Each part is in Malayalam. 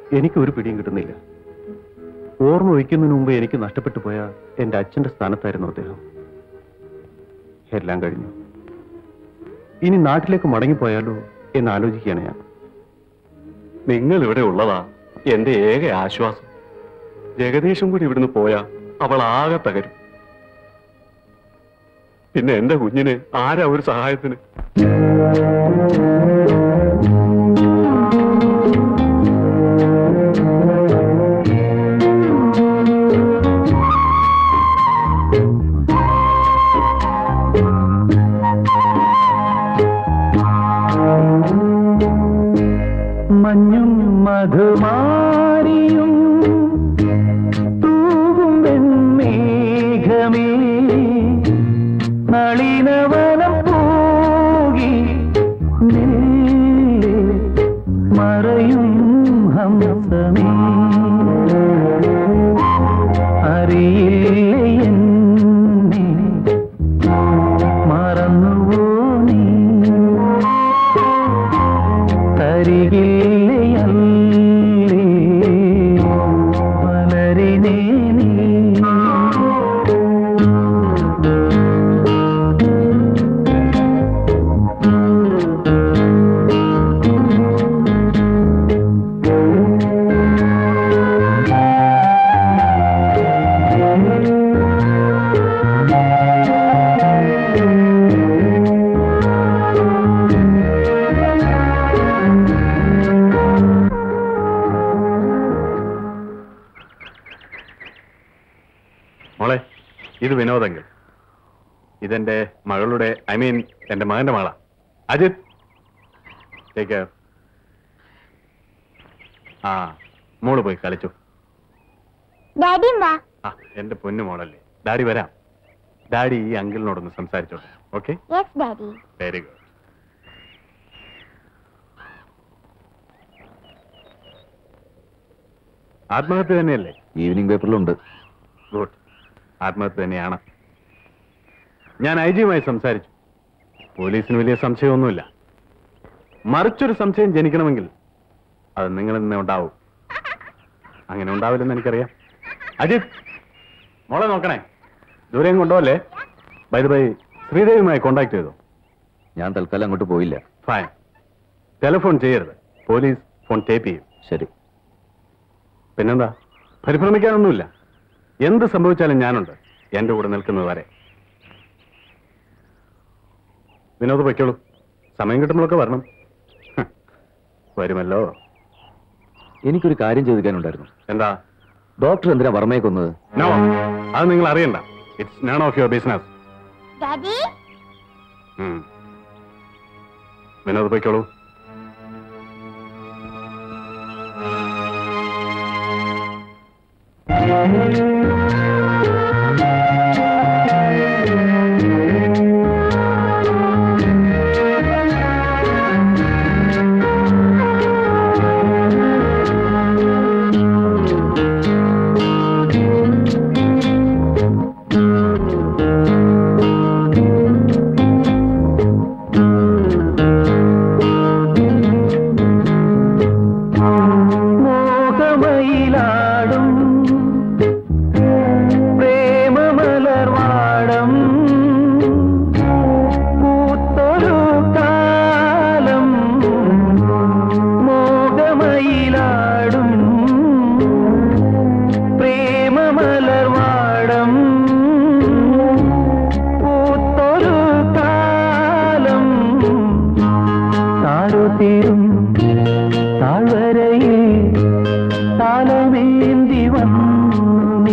എനിക്ക് ഒരു പിടിയും കിട്ടുന്നില്ല ഓർമ്മ വയ്ക്കുന്നതിന് മുമ്പ് എനിക്ക് നഷ്ടപ്പെട്ടു പോയ എന്റെ അച്ഛന്റെ സ്ഥാനത്തായിരുന്നു അദ്ദേഹം എല്ലാം കഴിഞ്ഞു ഇനി നാട്ടിലേക്ക് മടങ്ങിപ്പോയാലോ എന്ന് ആലോചിക്കുകയാണ് ഞാൻ നിങ്ങൾ ഇവിടെ ഉള്ളതാ എന്റെ ഏക ആശ്വാസം ജഗദീഷും കൂടി ഇവിടുന്ന് പോയാ അവൾ ആകെ തകരും പിന്നെ എന്റെ കുഞ്ഞിന് ആരാ ഒരു സഹായത്തിന് മഞ്ഞും മധുമാരിയും തൂവും വെൺമേഘമേ നളിനവനം പോകി മെല്ലെ മറയും ഹംസമേ അറിയില്ലേ എന്നെ മറന്നുവോ നീ തരികില്ലയല്ലേ മലരിനെ നീ മോളെ ഇത് വിനോദങ്ങൾ ഇതെന്റെ മകളുടെ ഐ മീൻ എന്റെ മകന്റെ മകളാ അജിത് ടേക്ക് കെയർ ആ മോള് പോയി കളിച്ചു ഡാഡിയും വാ ആ എന്റെ പൊന്നു മോളല്ലേ ഡാഡി വരാം ഡാഡി ഈ അങ്കിളിനോടൊന്ന് സംസാരിച്ചോട്ടെ okay yes daddy very good ആത്മഹത്യ തന്നെയല്ലേ ഈവനിങ് പേപ്പറിലുണ്ട് ഗുഡ് ആത്മഹത്യ തന്നെയാണ് ഞാൻ ഐ ജിയുമായി സംസാരിച്ചു പോലീസിന് വലിയ സംശയമൊന്നുമില്ല മറിച്ചൊരു സംശയം ജനിക്കണമെങ്കിൽ അത് നിങ്ങളിൽ നിന്ന് ഉണ്ടാവും അങ്ങനെ ഉണ്ടാവില്ലെന്ന് എനിക്കറിയാം അജിത് മോളെ നോക്കണേ ദൂരെയും കൊണ്ടുപോകല്ലേ ബൈ ബൈ ശ്രീദേവിയുമായി കോണ്ടാക്ട് ചെയ്തോ ഞാൻ തൽക്കാലം അങ്ങോട്ട് പോയില്ല ഫൈൻ ടെലിഫോൺ ചെയ്യരുത് പോലീസ് ഫോൺ ടേപ്പ് ചെയ്യും ശരി പിന്നെന്താ പരിഭ്രമിക്കാനൊന്നുമില്ല എന്ത് സംഭവിച്ചാലും ഞാനുണ്ട് എന്റെ കൂടെ നിൽക്കുന്നത് വരെ വിനോദ് പൊയ്ക്കോളൂ സമയം കിട്ടുമ്പോഴൊക്കെ വരണം ഹ്, വരുമല്ലോ എനിക്കൊരു കാര്യം ചോദിക്കാനുണ്ടായിരുന്നു എന്താ ഡോക്ടർ എന്തിനാ വർമ്മയെ കൊന്നത് നോ അത് നിങ്ങൾ അറിയണ്ട it's none of your business daddy Vinod പൊയ്ക്കോളൂ മോഹമയിലാടും പ്രേമമലർവാടം പൂത്തൊരു കാലം മോഹമയിലാടും പ്രേമമലർവാടം പൂത്തൊരു കാലം താരുതീരും താഴ്വരയിൽ താലമേന്തി വന്നു നീ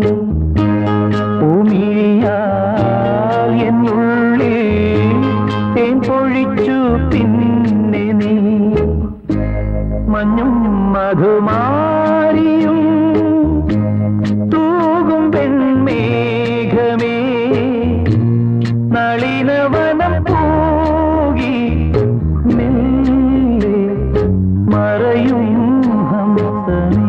ഭൂമിയാൽ എന്നുള്ളിൽ തേൻ പൊഴിച്ചു പിന്നെ നീ മഞ്ഞും മധുമാരിയും തൂകും പെൺമേഘമേ നളിനവനം പോകി മെല്ലെ മറയും ഹംസമേ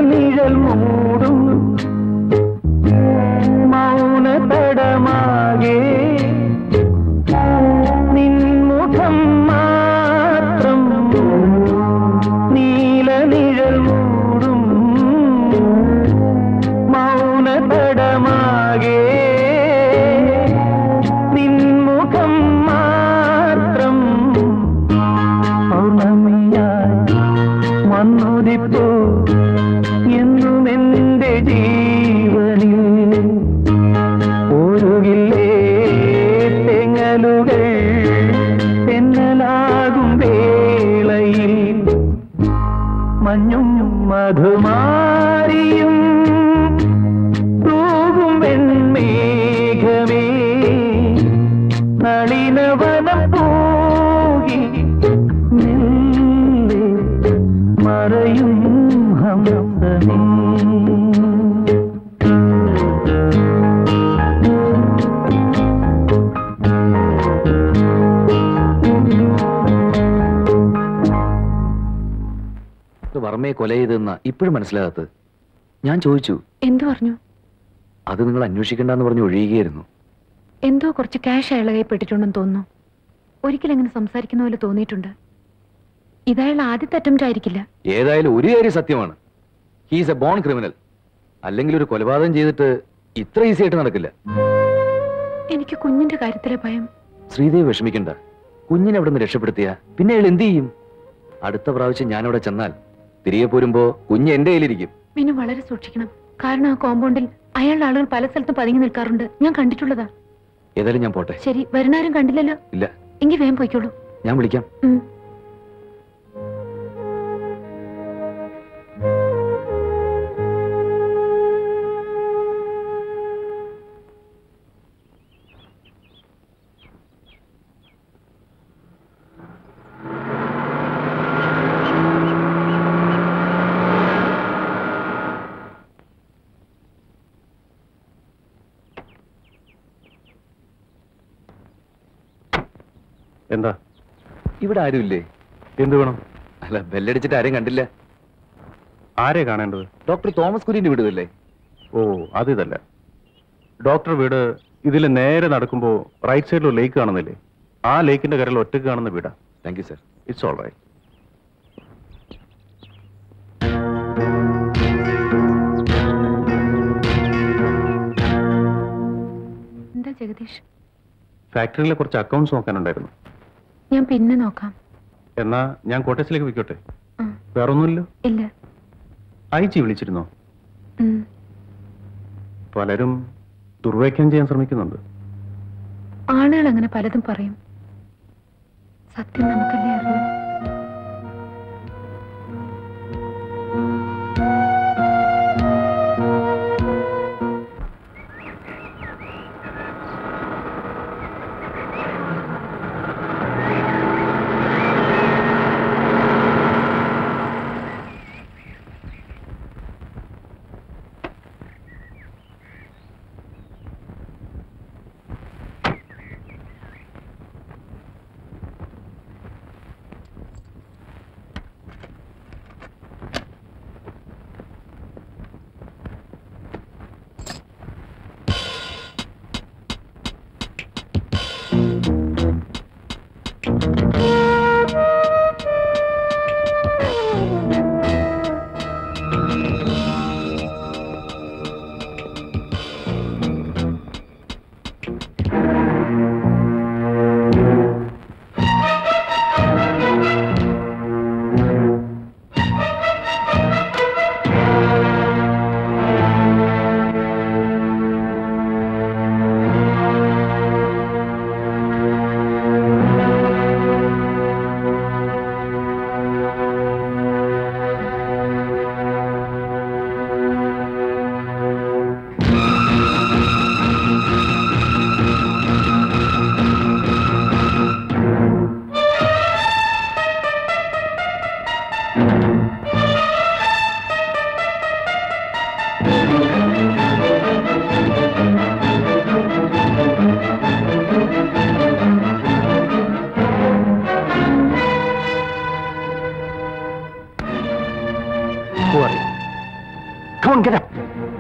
നീലനിഴൽ മൂടും മൗന തടമാകെ നിൻമുഖം മാത്രം നീലനിഴൽ മൂടും മൗന തടമാകെ നിൻമുഖം മാത്രം പൗർണമിയായി വന്നുദിപ്പോ എന്നും എന്റെ ജീവനിൽ ഒരുകില്ലേ തെങ്ങലുകൾ തെന്നലാകും വേളയിൽ മഞ്ഞും മധുമാരിയും തൂകും വെൺമേഘമേ നളിനവനം പോകി മെല്ലെ മറയും ഹംസമേ ഇത് വർമ്മയെ കൊല ചെയ്തെന്ന ഇപ്പോഴും മനസ്സിലാകാത്തത് ഞാൻ ചോദിച്ചു എന്തു പറഞ്ഞു അത് നിങ്ങൾ അന്വേഷിക്കണ്ടെന്ന് പറഞ്ഞ് ഒഴിയുകയായിരുന്നു എന്തോ കുറച്ച് ക്യാഷ് അയാളെ കൈപ്പെട്ടിട്ടുണ്ടെന്ന് തോന്നുന്നു ഒരിക്കലും അങ്ങനെ സംസാരിക്കുന്ന പോലെ തോന്നിയിട്ടുണ്ട് ഇതയാൾ ആദ്യത്തെ അറ്റംപ്റ്റ് ആയിരിക്കില്ല ഏതായാലും ഒരു കാര്യം സത്യമാണ് ഹീസ് എ ബോൺ ക്രിമിനൽ അല്ലെങ്കിൽ ഒരു കൊലപാതകം ചെയ്തിട്ട് ഇത്ര ഈസി ആയിട്ട് നടക്കില്ല എനിക്ക് കുഞ്ഞിന്റെ കാര്യത്തിലെ ഭയം ശ്രീദേവി വിഷമിക്കണ്ട കുഞ്ഞിനെ അവിടെ നിന്ന് രക്ഷപ്പെടുത്തിയ പിന്നെ അയാൾ എന്ത് ചെയ്യും അടുത്ത പ്രാവശ്യം ഞാൻ അവിടെ ചെന്നാൽ തിരികെ പോരുമ്പോ കുഞ്ഞ് എന്റെ കയ്യിലിരിക്കും മിനു വളരെ സൂക്ഷിക്കണം കാരണം ആ കോമ്പൗണ്ടിൽ അയാളുടെ ആളുകൾ പല സ്ഥലത്തും പതുങ്ങി നിൽക്കാറുണ്ട് ഞാൻ കണ്ടിട്ടുള്ളതാ ഏതായാലും ഞാൻ പോട്ടെ ശരി വരുന്നാരും കണ്ടില്ലല്ലോ ഇല്ല എങ്കിൽ വേഗം പോയിക്കോളൂ ഞാൻ വിളിക്കാം ഉം. എന്താ ഇവിടെ ആരുമില്ലേ എന്ത് വേണം അല്ല ബെല്ലടിച്ചിട്ട് ആരെയും കണ്ടില്ല ആരെ കാണേണ്ടത് ഡോക്ടർ തോമസ് കുര്യന്റെ വീടുമല്ലേ ഓ അതിതല്ല ഡോക്ടർ വീട് ഇതിൽ നേരെ നടക്കുമ്പോൾ റൈറ്റ് സൈഡിൽ ലേക്ക് കാണുന്നില്ലേ ആ ലേക്കിന്റെ കരയിൽ ഒറ്റക്ക് കാണുന്ന വീടാ thank you sir it's all right എന്താ ജഗദീഷ് ഫാക്ടറിയിലെ കുറച്ച് അക്കൗണ്ട്സ് നോക്കാനുണ്ടായിരുന്നു ഞാൻ പിന്നെ നോക്കാം എന്നാ ഞാൻ കോട്ടേഴ്സിലേക്ക് പോയിക്കോട്ടെ ആ, വേറൊന്നുമില്ലോ ഇല്ല അയച്ചി വിളിച്ചിരുന്നോ ഉം. പലരും ദുർവ്യാഖ്യാനം ചെയ്യാൻ ശ്രമിക്കുന്നുണ്ട് ആളുകൾ അങ്ങനെ പലതും പറയും സത്യം നമുക്കല്ലേ അറിയൂ Come on, get up.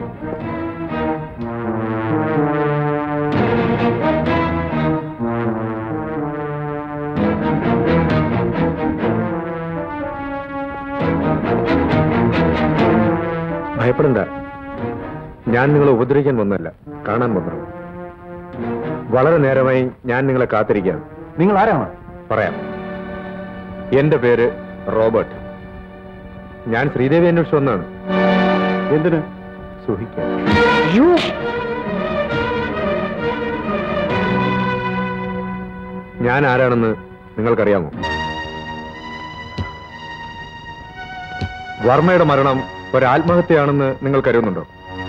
ഭയപ്പെടണ്ട ഞാൻ നിങ്ങളെ ഉപദ്രവിക്കാൻ വന്നല്ല കാണാൻ വന്നത് വളരെ നേരമായി ഞാൻ നിങ്ങളെ കാത്തിരിക്കുകയാണ് നിങ്ങൾ ആരാണ് പറയാം എന്റെ പേര് റോബർട്ട് ഞാൻ ശ്രീദേവി അന്വേഷിച്ചു വന്നാണ് എന്തിന് സുഹിക്കാൻ ഞാൻ ആരാണെന്ന് നിങ്ങൾക്കറിയാമോ വർമ്മയുടെ മരണം ഒരു ആത്മഹത്യയാണെന്ന് നിങ്ങൾ കരുതുന്നുണ്ടോ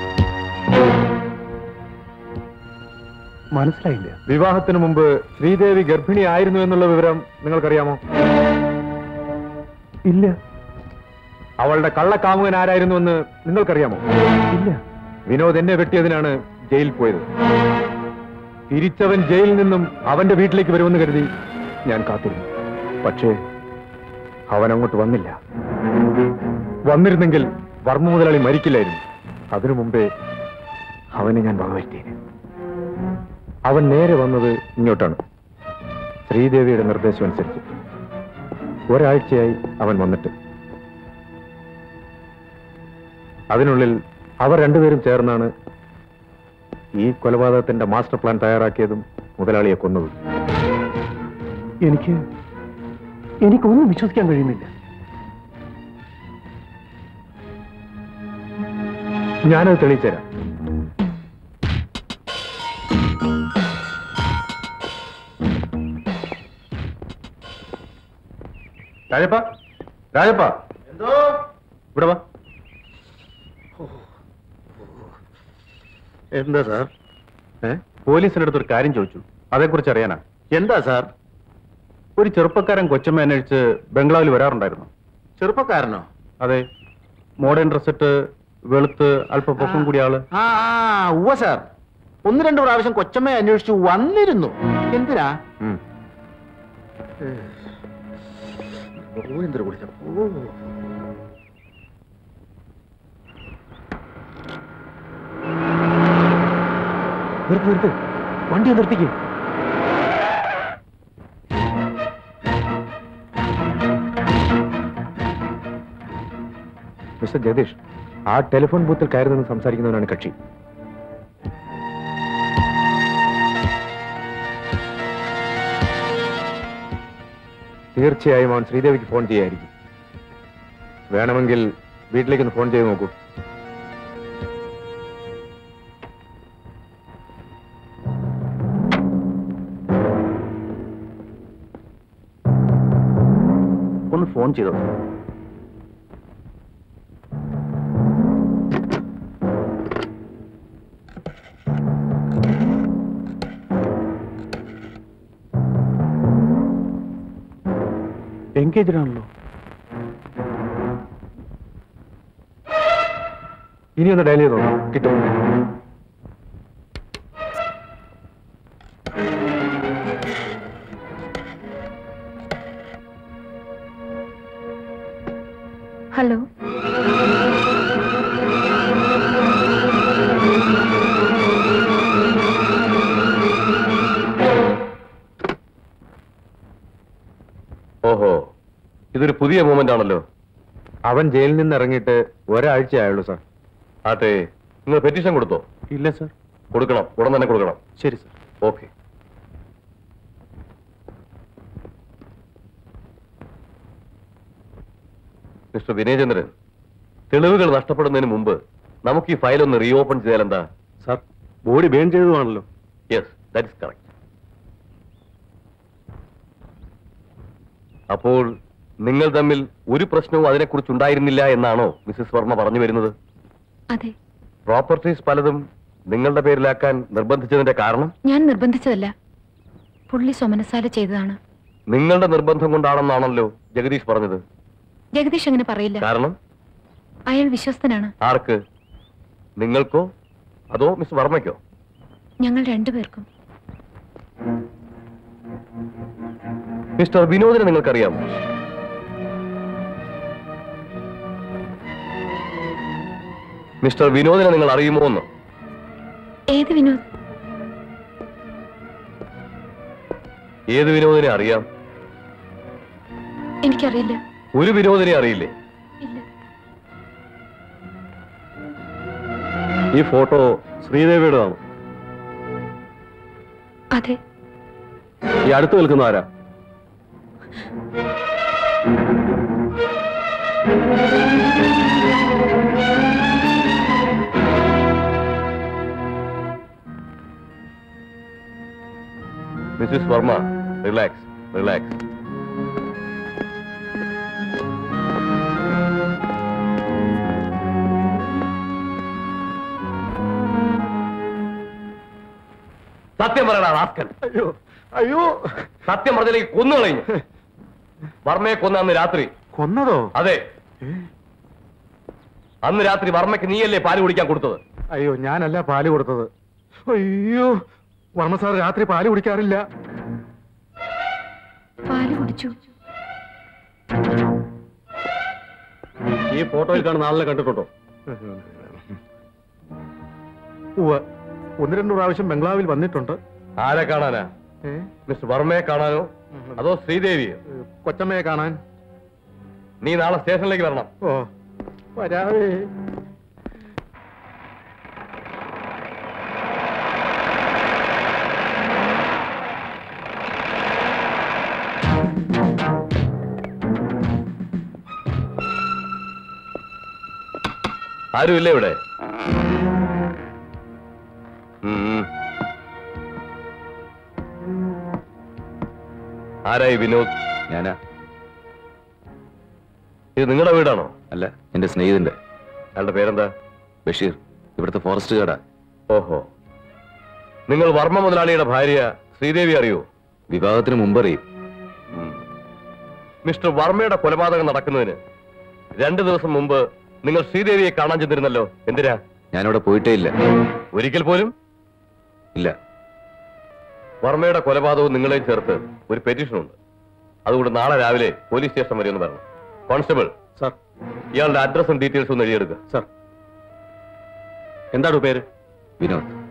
മനസ്സിലായില്ല വിവാഹത്തിന് മുമ്പ് ശ്രീദേവി ഗർഭിണിയായിരുന്നു എന്നുള്ള വിവരം നിങ്ങൾക്കറിയാമോ ഇല്ല അവളുടെ കള്ളക്കാമുകൻ ആരായിരുന്നുവെന്ന് നിങ്ങൾക്കറിയാമോ ഇല്ല വിനോദ് എന്നെ വെട്ടിയതിനാണ് ജയിലിൽ പോയത് തിരിച്ചവൻ ജയിലിൽ നിന്നും അവന്റെ വീട്ടിലേക്ക് വരുമെന്ന് കരുതി ഞാൻ കാത്തിരുന്നു പക്ഷേ അവൻ അങ്ങോട്ട് വന്നില്ല വന്നിരുന്നെങ്കിൽ വർമ്മ മുതലാളി മരിക്കില്ലായിരുന്നു അതിനു മുമ്പേ അവനെ ഞാൻ വകവരുത്തിയേനെ അവൻ നേരെ വന്നത് ഇങ്ങോട്ടാണ് ശ്രീദേവിയുടെ നിർദ്ദേശം അനുസരിച്ച് ഒരാഴ്ചയായി അവൻ വന്നിട്ട് അതിനുള്ളിൽ അവർ രണ്ടുപേരും ചേർന്നാണ് ഈ കൊലപാതകത്തിന്റെ മാസ്റ്റർ പ്ലാൻ തയ്യാറാക്കിയതും മുതലാളിയെ കൊന്നതും എനിക്ക് എനിക്കൊന്നും വിശ്വസിക്കാൻ കഴിയുന്നില്ല ഞാനത് തെളിയിച്ചുതരാം രാജപ്പ രാജപ്പ എന്തോ ഇവിടെ വാ എന്താ സാർ ഏ പോലീസിന്റെ അടുത്ത് ഒരു കാര്യം ചോദിച്ചു അതേക്കുറിച്ച് അറിയാനാ എന്താ സാർ ഒരു ചെറുപ്പക്കാരൻ കൊച്ചമ്മ അന്വേഷിച്ച് ബംഗ്ലാവിൽ വരാറുണ്ടായിരുന്നു ചെറുപ്പക്കാരനോ അതെ മോഡേൺ ഡ്രസ് ഇട്ട് വെളുത്ത് അല്പ പൊക്കം കൂടിയ ആള് ആ ആ ഉവ്വ സാർ ഒന്ന് രണ്ട് പ്രാവശ്യം കൊച്ചമ്മയെ അന്വേഷിച്ചു വന്നിരുന്നു എന്തിനാ ഉം. ഓ, എന്തൊരു കുളിച്ച ഓ നിർത്ത് നിർത്ത് വണ്ടി നിർത്തിക്ക് മിസ്റ്റർ ജഗദീഷ് ആ ടെലിഫോൺ ബൂത്തിൽ കയറി നിന്ന് സംസാരിക്കുന്നവനാണ് കക്ഷി തീർച്ചയായും അവൻ ശ്രീദേവിക്ക് ഫോൺ ചെയ്യായിരിക്കും വേണമെങ്കിൽ വീട്ടിലേക്കൊന്ന് ഫോൺ ചെയ്ത് നോക്കൂ ഒന്ന് ഫോൺ ചെയ്തോ എൻഗേജ്ഡ് ആണല്ലോ ഇനി ഒന്ന് ഡയൽ ചെയ്ത് നോക്കാം കിട്ടും ഹലോ ഓഹോ ഇതൊരു പുതിയ മൂമെന്റ് ആണല്ലോ അവൻ ജയിലിൽ നിന്ന് ഇറങ്ങിയിട്ട് ഒരാഴ്ചയായുള്ളൂ സാർ ആട്ടെ നിങ്ങൾ പെറ്റീഷൻ കൊടുത്തോ ഇല്ല സാർ കൊടുക്കണം ഉടൻ തന്നെ കൊടുക്കണം ശരി സാർ ഓക്കെ മിസ്റ്റർ വിനയചന്ദ്രൻ തെളിവുകൾ നഷ്ടപ്പെടുന്നതിന് മുമ്പ് നമുക്ക് ഈ ഫയൽ ഒന്ന് റീഓപ്പൺ ചെയ്താൽ എന്താ സാർ ബോഡി ബേൺ ചെയ്തതുമാണല്ലോ യെസ് ദാറ്റ് ഇസ് കറക്റ്റ് അപ്പോൾ നിങ്ങൾ തമ്മിൽ ഒരു പ്രശ്നവും അതിനെക്കുറിച്ച് ഉണ്ടായിരുന്നില്ല എന്നാണോ മിസ്സിസ് വർമ്മ പറഞ്ഞു വരുന്നത് അതെ പ്രോപ്പർട്ടീസ് പലതും നിങ്ങളുടെ പേരിലാക്കാൻ നിർബന്ധിച്ചതിന്റെ കാരണം ഞാൻ നിർബന്ധിച്ചതല്ല പുള്ളി സ്വമനസാല ചെയ്തതാണ് നിങ്ങളുടെ നിർബന്ധം കൊണ്ടാണെന്നാണല്ലോ ജഗദീഷ് പറഞ്ഞത് ജഗദീഷ് അങ്ങനെ പറയില്ല കാരണം അയാൾ വിശ്വസ്തനാണ് ആർക്ക് നിങ്ങൾക്കോ അതോ മിസ് വർമ്മയ്ക്കോ ഞങ്ങൾ രണ്ടുപേർക്കും മിസ്റ്റർ വിനോദിനെ നിങ്ങൾക്കറിയാമോ മിസ്റ്റർ വിനോദിനെ നിങ്ങൾ അറിയുമോ എന്ന് ഏത് വിനോദ് ഏത് വിനോദിനെ അറിയാം എനിക്കറിയില്ല ഒരു വിനോദിനെ അറിയില്ലേ ഇല്ല ഈ ഫോട്ടോ ശ്രീദേവിയുടേതാണ് അതെ ഈ അടുത്ത് നിൽക്കുന്ന ആരാ മിസ്സിസ് വർമ്മ റിലാക്സ് റിലാക്സ് സത്യം പറയണ റാസ്കൽ അയ്യോ അയ്യോ സത്യം പറഞ്ഞില്ലെങ്കിൽ കൊന്നു കളഞ്ഞു വർമ്മയെ കൊന്ന അന്ന് രാത്രി കൊന്നതോ അതെ അന്ന് രാത്രി വർമ്മയ്ക്ക് നീയല്ലേ പാല് കുടിക്കാൻ കൊടുത്തത് അയ്യോ ഞാനല്ല പാല് കൊടുത്തത് അയ്യോ വർമ്മ സാർ രാത്രി പാല് കുടിക്കാറില്ല പാല് കുടിച്ചു ഈ ഫോട്ടോയിൽ കാണുന്ന ആളിനെ കണ്ടിട്ടുണ്ടോ ഉവ്വ് ഒന്ന് രണ്ടു പ്രാവശ്യം ബംഗ്ലാവിൽ വന്നിട്ടുണ്ട് ആരെ കാണാനാ ഏ? മിസ്റ്റർ വർമ്മയെ കാണാനോ അതോ ശ്രീദേവിയോ കൊച്ചമ്മയെ കാണാൻ നീ നാളെ സ്റ്റേഷനിലേക്ക് വരണം ഓ വരാവേ ആരുമില്ലേ ഇവിടെ ഉം. ആരായി വിനോദ് ഞാനാ ഇത് നിങ്ങളുടെ വീടാണോ അല്ല എന്റെ സ്നേഹിതന്റെ അയാളുടെ പേരെന്താ ബഷീർ ഇവിടുത്തെ ഫോറസ്റ്റ് ഗാർഡാ ഓഹോ നിങ്ങൾ വർമ്മ മുതലാളിയുടെ ഭാര്യ ശ്രീദേവി അറിയോ വിവാഹത്തിന് മുമ്പറിയും ഉം. മിസ്റ്റർ വർമ്മയുടെ കൊലപാതകം നടക്കുന്നതിന് രണ്ടു ദിവസം മുമ്പ് നിങ്ങൾ ശ്രീദേവിയെ കാണാൻ ചെന്നിരുന്നല്ലോ എന്തിനാ ഞാനവിടെ പോയിട്ടേ ഇല്ല ഒരിക്കൽ പോലും ഇല്ല വർമ്മയുടെ കൊലപാതകവും നിങ്ങളെയും ചേർത്ത് ഒരു പെറ്റീഷൻ ഉണ്ട് അതുകൊണ്ട് നാളെ രാവിലെ പോലീസ് സ്റ്റേഷൻ വരെ ഒന്ന് വരണം കോൺസ്റ്റബിൾ സാർ ഇയാളുടെ അഡ്രസ്സും ഡീറ്റെയിൽസും ഒന്ന് എഴുതിയെടുക്കുക സാർ എന്താണ് പേര് വിനോദ്